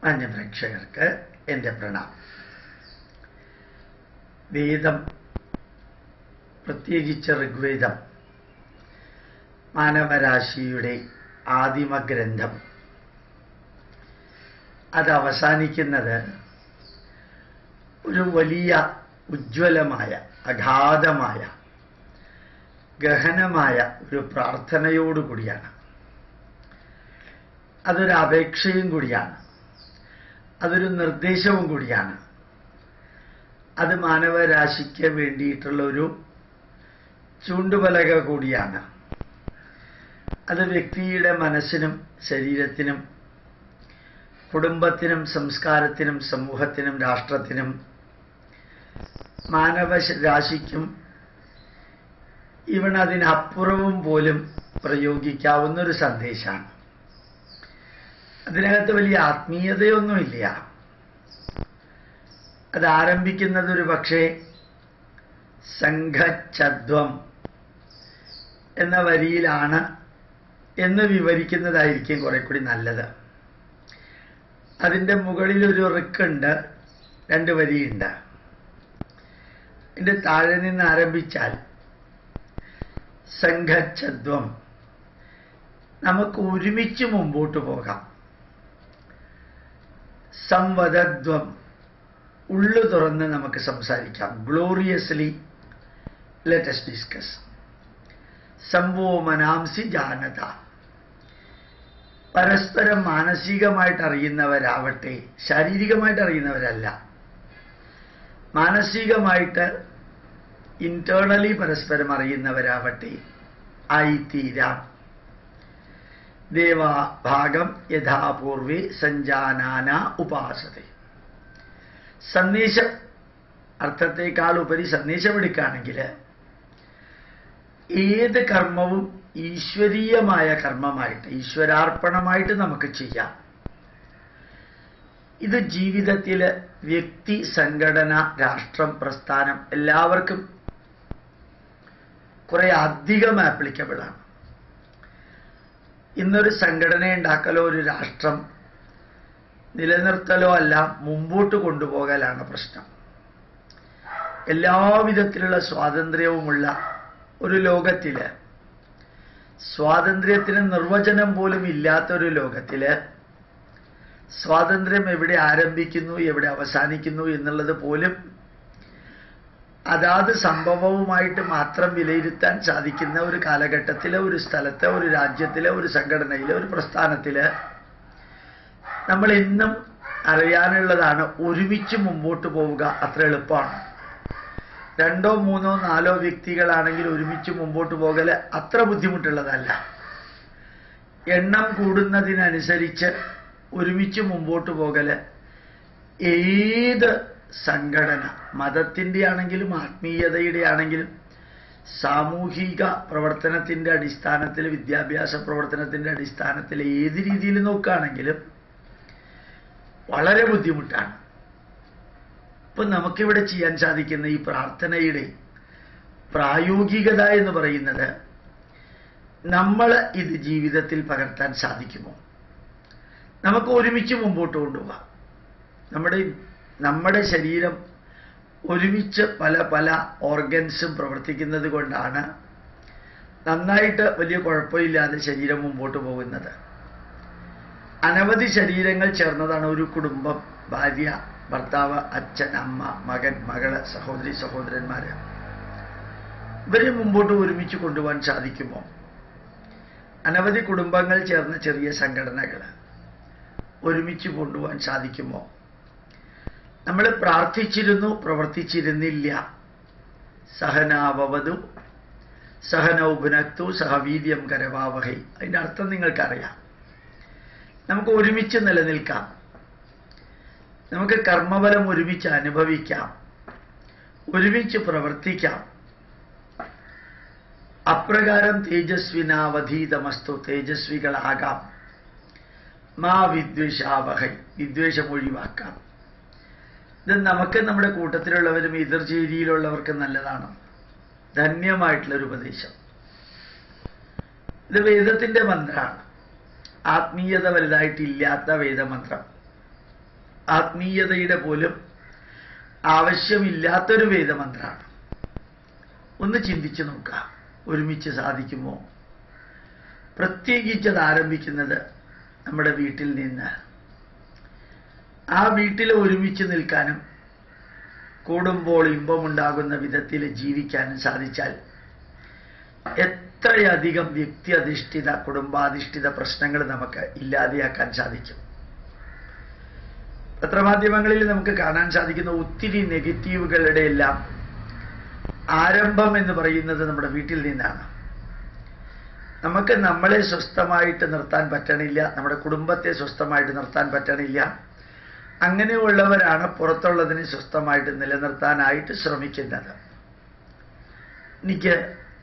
മാന്യ പ്രേക്ഷകർക്ക് എൻ്റെ പ്രണാമം വേദം പ്രത്യേകിച്ച് ഋഗ്വേദം മാനവരാശിയുടെ ആദിമഗ്രന്ഥം അത് അവസാനിക്കുന്നത് ഒരു വലിയ ഉജ്ജ്വലമായ അഗാധമായ ഗഹനമായ ഒരു പ്രാർത്ഥനയോടുകൂടിയാണ് അതൊരു അപേക്ഷയും കൂടിയാണ് അതൊരു നിർദ്ദേശവും കൂടിയാണ് അത് മാനവരാശിക്ക് വേണ്ടിയിട്ടുള്ള ഒരു ചൂണ്ടുപലക കൂടിയാണ് അത് വ്യക്തിയുടെ മനസ്സിനും ശരീരത്തിനും കുടുംബത്തിനും സംസ്കാരത്തിനും സമൂഹത്തിനും രാഷ്ട്രത്തിനും മാനവ രാശിക്കും ഇവൺ അതിനപ്പുറവും പോലും പ്രയോഗിക്കാവുന്ന ഒരു സന്ദേശമാണ് അതിനകത്ത് വലിയ ആത്മീയതയൊന്നുമില്ല അത് ആരംഭിക്കുന്നത് ഒരു പക്ഷേ സംഘഛദ്വം എന്ന വരിയിലാണ് എന്ന് വിവരിക്കുന്നതായിരിക്കും കുറെ കൂടി നല്ലത് അതിൻ്റെ മുകളിൽ ഒരു റിക്കുണ്ട് രണ്ട് വരിയുണ്ട് ഇതിൻ്റെ താഴെ നിന്ന് ആരംഭിച്ചാൽ സംഘഛദ്വം നമുക്ക് ഒരുമിച്ച് മുമ്പോട്ട് പോകാം സംവദദ്വം ഉള്ളു തുറന്ന് നമുക്ക് സംസാരിക്കാം ഗ്ലോറിയസ്ലി ലെറ്റസ് ഡിസ്കസ് സംഭവ മനാംസി ജാനത പരസ്പരം മാനസികമായിട്ട് അറിയുന്നവരാവട്ടെ ശാരീരികമായിട്ട് അറിയുന്നവരല്ല മാനസികമായിട്ട് ഇന്റേണലി പരസ്പരം അറിയുന്നവരാവട്ടെ ആയിത്തീരാം ദേവാഭാഗം യഥാപൂർവേ സഞ്ജാനാന ഉപാസത സന്ദേശം അർത്ഥത്തെക്കാൾ ഉപരി സന്ദേശം എടുക്കുകയാണെങ്കിൽ ഏത് കർമ്മവും ഈശ്വരീയമായ കർമ്മമായിട്ട് ഈശ്വരാർപ്പണമായിട്ട് നമുക്ക് ചെയ്യാം ഇത് ജീവിതത്തിൽ വ്യക്തി സംഘടന രാഷ്ട്രം പ്രസ്ഥാനം എല്ലാവർക്കും കുറെ അധികം ആപ്ലിക്കബിൾ ആണ് ഇന്നൊരു സംഘടന ഉണ്ടാക്കലോ ഒരു രാഷ്ട്രം നിലനിർത്തലോ അല്ല മുമ്പോട്ട് കൊണ്ടുപോകലാണ് പ്രശ്നം എല്ലാവിധത്തിലുള്ള സ്വാതന്ത്ര്യവുമുള്ള ഒരു ലോകത്തില് സ്വാതന്ത്ര്യത്തിന് നിർവചനം പോലും ഇല്ലാത്ത ഒരു ലോകത്തില് സ്വാതന്ത്ര്യം എവിടെ ആരംഭിക്കുന്നു എവിടെ അവസാനിക്കുന്നു എന്നുള്ളത് പോലും അതാത് സംഭവവുമായിട്ട് മാത്രം വിലയിരുത്താൻ സാധിക്കുന്ന ഒരു കാലഘട്ടത്തിലെ ഒരു സ്ഥലത്തെ ഒരു രാജ്യത്തിലെ ഒരു സംഘടനയിലെ ഒരു പ്രസ്ഥാനത്തില് നമ്മൾ എന്നും അറിയാനുള്ളതാണ് ഒരുമിച്ച് മുമ്പോട്ട് പോവുക അത്ര എളുപ്പമാണ് രണ്ടോ മൂന്നോ നാലോ വ്യക്തികളാണെങ്കിൽ ഒരുമിച്ച് മുമ്പോട്ട് പോകല് അത്ര ബുദ്ധിമുട്ടുള്ളതല്ല എണ്ണം കൂടുന്നതിനനുസരിച്ച് ഒരുമിച്ച് മുമ്പോട്ട് പോകല് ഏത് സംഘടന മതത്തിൻ്റെ ആണെങ്കിലും ആത്മീയതയുടെ ആണെങ്കിലും സാമൂഹിക പ്രവർത്തനത്തിൻ്റെ അടിസ്ഥാനത്തിൽ വിദ്യാഭ്യാസ പ്രവർത്തനത്തിൻ്റെ അടിസ്ഥാനത്തിൽ ഏത് രീതിയിൽ നോക്കുകയാണെങ്കിലും വളരെ ബുദ്ധിമുട്ടാണ് ഇപ്പൊ നമുക്കിവിടെ ചെയ്യാൻ സാധിക്കുന്ന ഈ പ്രാർത്ഥനയുടെ പ്രായോഗികത എന്ന് പറയുന്നത് നമ്മൾ ഇത് ജീവിതത്തിൽ പകർത്താൻ സാധിക്കുമോ നമുക്ക് ഒരുമിച്ച് മുമ്പോട്ട് കൊണ്ടുപോകാം നമ്മുടെ നമ്മുടെ ശരീരം ഒരുമിച്ച് പല പല ഓർഗൻസും പ്രവർത്തിക്കുന്നത് കൊണ്ടാണ് നന്നായിട്ട് വലിയ കുഴപ്പമില്ലാതെ ശരീരം മുമ്പോട്ട് പോകുന്നത് അനവധി ശരീരങ്ങൾ ചേർന്നതാണ് ഒരു കുടുംബം ഭാര്യ ഭർത്താവ് അച്ഛൻ അമ്മ മകൻ മകള് സഹോദരി സഹോദരന്മാര് ഇവരെ മുമ്പോട്ട് ഒരുമിച്ച് കൊണ്ടുപോകാൻ സാധിക്കുമോ അനവധി കുടുംബങ്ങൾ ചേർന്ന ചെറിയ സംഘടനകൾ ഒരുമിച്ച് കൊണ്ടുപോകാൻ സാധിക്കുമോ നമ്മൾ പ്രാർത്ഥിച്ചിരുന്നു പ്രവർത്തിച്ചിരുന്നില്ല സഹനാവവതു സഹനൗപുനക്തു സഹവീര്യം കരവാവഹൈ അതിൻ്റെ അർത്ഥം നിങ്ങൾക്കറിയാം നമുക്ക് ഒരുമിച്ച് നിലനിൽക്കാം നമുക്ക് കർമ്മഫലം ഒരുമിച്ച് അനുഭവിക്കാം ഒരുമിച്ച് പ്രവർത്തിക്കാം അപ്രകാരം തേജസ്വിനാവധീതമസ്തു തേജസ്വികളാകാം മാ വിദ്വേഷാവഹൈ വിദ്വേഷം ഒഴിവാക്കാം ഇത് നമുക്ക് നമ്മുടെ കൂട്ടത്തിലുള്ളവരും എതിർചേരിയിലുള്ളവർക്ക് നല്ലതാണ് ധന്യമായിട്ടുള്ളൊരു ഉപദേശം ഇത് വേദത്തിന്റെ മന്ത്രമാണ് ആത്മീയത വലുതായിട്ടില്ലാത്ത വേദമന്ത്രം ആത്മീയതയുടെ പോലും ആവശ്യമില്ലാത്തൊരു വേദമന്ത്രമാണ് ഒന്ന് ചിന്തിച്ചു നോക്കാം ഒരുമിച്ച് സാധിക്കുമോ പ്രത്യേകിച്ച് അത് ആരംഭിക്കുന്നത് നമ്മുടെ വീട്ടിൽ നിന്ന് ആ വീട്ടിൽ ഒരുമിച്ച് നിൽക്കാനും കൂടുമ്പോൾ ഇമ്പമുണ്ടാകുന്ന വിധത്തിൽ ജീവിക്കാനും സാധിച്ചാൽ എത്രയധികം വ്യക്തി അധിഷ്ഠിത കുടുംബാധിഷ്ഠിത പ്രശ്നങ്ങൾ നമുക്ക് ഇല്ലാതെയാക്കാൻ സാധിക്കും പത്രമാധ്യമങ്ങളിൽ നമുക്ക് കാണാൻ സാധിക്കുന്ന ഒത്തിരി നെഗറ്റീവുകളുടെ എല്ലാം ആരംഭം എന്ന് പറയുന്നത് നമ്മുടെ വീട്ടിൽ നിന്നാണ് നമുക്ക് നമ്മളെ സ്വസ്ഥമായിട്ട് നിർത്താൻ പറ്റണില്ല നമ്മുടെ കുടുംബത്തെ സ്വസ്ഥമായിട്ട് നിർത്താൻ പറ്റണില്ല അങ്ങനെയുള്ളവരാണ് പുറത്തുള്ളതിനെ സ്വസ്ഥമായിട്ട് നിലനിർത്താനായിട്ട് ശ്രമിക്കുന്നത് എനിക്ക്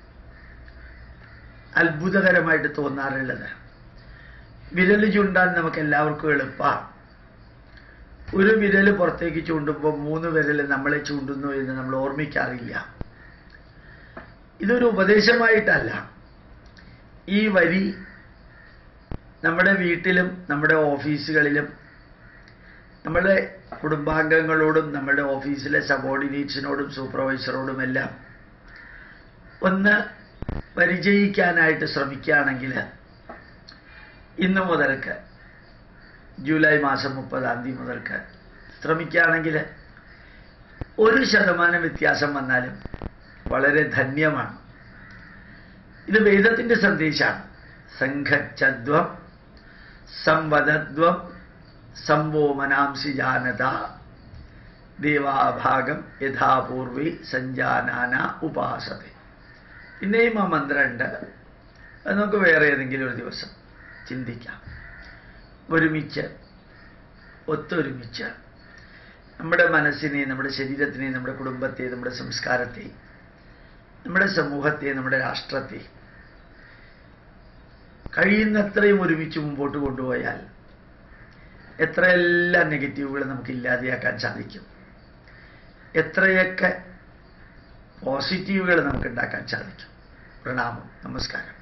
അത്ഭുതകരമായിട്ട് തോന്നാറുള്ളത് വിരൽ ചൂണ്ടാൻ നമുക്ക് എല്ലാവർക്കും എളുപ്പമാണ് ഒരു വിരൽ പുറത്തേക്ക് ചൂണ്ടുമ്പോൾ മൂന്ന് വിരൽ നമ്മളെ ചൂണ്ടുന്നു എന്ന് നമ്മൾ ഓർമ്മിക്കാറില്ല ഇതൊരു ഉപദേശമായിട്ടല്ല ഈ വരി നമ്മുടെ വീട്ടിലും നമ്മുടെ ഓഫീസുകളിലും നമ്മുടെ കുടുംബാംഗങ്ങളോടും നമ്മുടെ ഓഫീസിലെ സബോർഡിനേറ്റ്സിനോടും സൂപ്പർവൈസറോടും എല്ലാം ഒന്ന് പരിചയിക്കാനായിട്ട് ശ്രമിക്കുകയാണെങ്കിൽ ഇന്നു മുതൽക്ക് ജൂലൈ മാസം മുപ്പതാം തീയതി മുതൽക്ക് ശ്രമിക്കുകയാണെങ്കിൽ ഒരു ശതമാനം വ്യത്യാസം വന്നാലും വളരെ ധന്യമാണ് ഇത് വേദത്തിന്റെ സന്ദേശമാണ് സംഘച്ചദ്വം സംവദദ്വം സംവോമനാംസി ജാനത ദേവാഭാഗം യഥാപൂർവി സഞ്ജാനാന ഉപാസത പിന്നെയും ആ മന്ത്രമുണ്ട് അത് നമുക്ക് വേറെ ഏതെങ്കിലും ഒരു ദിവസം ചിന്തിക്കാം ഒരുമിച്ച് ഒത്തൊരുമിച്ച് നമ്മുടെ മനസ്സിനെ നമ്മുടെ ശരീരത്തിനെ നമ്മുടെ കുടുംബത്തെ നമ്മുടെ സംസ്കാരത്തെ നമ്മുടെ സമൂഹത്തെ നമ്മുടെ രാഷ്ട്രത്തെ കഴിയുന്നത്രയും ഒരുമിച്ച് മുമ്പോട്ട് കൊണ്ടുപോയാൽ എത്രയെല്ലാം നെഗറ്റീവുകൾ നമുക്ക് ഇല്ലാതെയാക്കാൻ സാധിക്കും എത്രയൊക്കെ പോസിറ്റീവുകൾ നമുക്ക് ഉണ്ടാക്കാൻ സാധിക്കും പ്രണാമം നമസ്കാരം